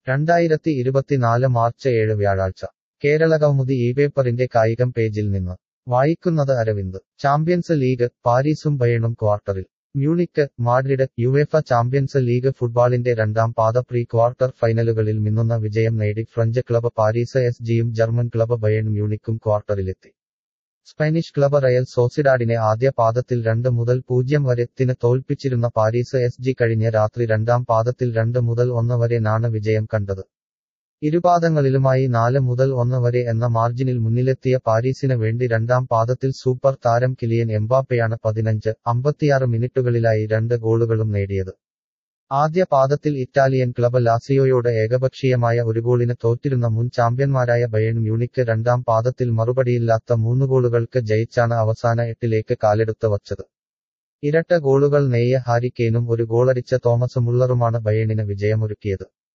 രണ്ടായിരത്തി ഇരുപത്തിനാല് മാർച്ച് ഏഴ് വ്യാഴാഴ്ച കേരള കൗമുദി ഈ പേപ്പറിന്റെ കായികം പേജിൽ നിന്ന് വായിക്കുന്നത് അരവിന്ദ് ചാമ്പ്യൻസ് ലീഗ് പാരീസും ബയണും ക്വാർട്ടറിൽ Munich Madrid UEFA Champions League ഫുട്ബോളിന്റെ രണ്ടാം പാദ പ്രീ ക്വാർട്ടർ ഫൈനലുകളിൽ മിന്നുന്ന വിജയം നേടി ഫ്രഞ്ച് ക്ലബ് പാരീസ് എസ് ജിയും ജർമ്മൻ ക്ലബ് ബയൺ മ്യൂണിക്കും ക്വാർട്ടറിലെത്തി സ്പാനിഷ് ക്ലബ് റയൽ സോസിഡാഡിനെ ആദ്യ പാദത്തിൽ രണ്ട് മുതൽ പൂജ്യം വരെ ത്തിന് തോൽപ്പിച്ചിരുന്ന പാരീസ് എസ് ജി കഴിഞ്ഞ രാത്രി രണ്ടാം പാദത്തിൽ രണ്ട് മുതൽ ഒന്ന് വരെ നാണ് വിജയം കണ്ടത് ഇരുപാദങ്ങളിലുമായി നാല് മുതൽ ഒന്ന് വരെ എന്ന മാർജിനിൽ മുന്നിലെത്തിയ പാരീസിന് വേണ്ടി രണ്ടാം പാദത്തിൽ സൂപ്പർ താരം കിലിയൻ എംബാപ്പയാണ് പതിനഞ്ച് അമ്പത്തിയാറ് മിനിറ്റുകളിലായി രണ്ട് ഗോളുകളും നേടിയത് ആദ്യ പാദത്തിൽ ഇറ്റാലിയൻ ക്ലബ് ലാസിയോയോട് ഏകപക്ഷീയമായ ഒരു ഗോളിന് തോറ്റിരുന്ന മുൻ ചാമ്പ്യന്മാരായ ബയൺ മ്യൂണിക്ക് രണ്ടാം പാദത്തിൽ മറുപടിയില്ലാത്ത മൂന്ന് ഗോളുകൾക്ക് ജയിച്ചാണ് അവസാന എട്ടിലേക്ക് കാലെടുത്ത് വച്ചത് ഇരട്ട ഗോളുകൾ നെയ്യ ഹാരി കെയ്നും ഒരു ഗോളടിച്ച തോമസ് മുള്ളറുമാണ് ബയണിന് വിജയമൊരുക്കിയത്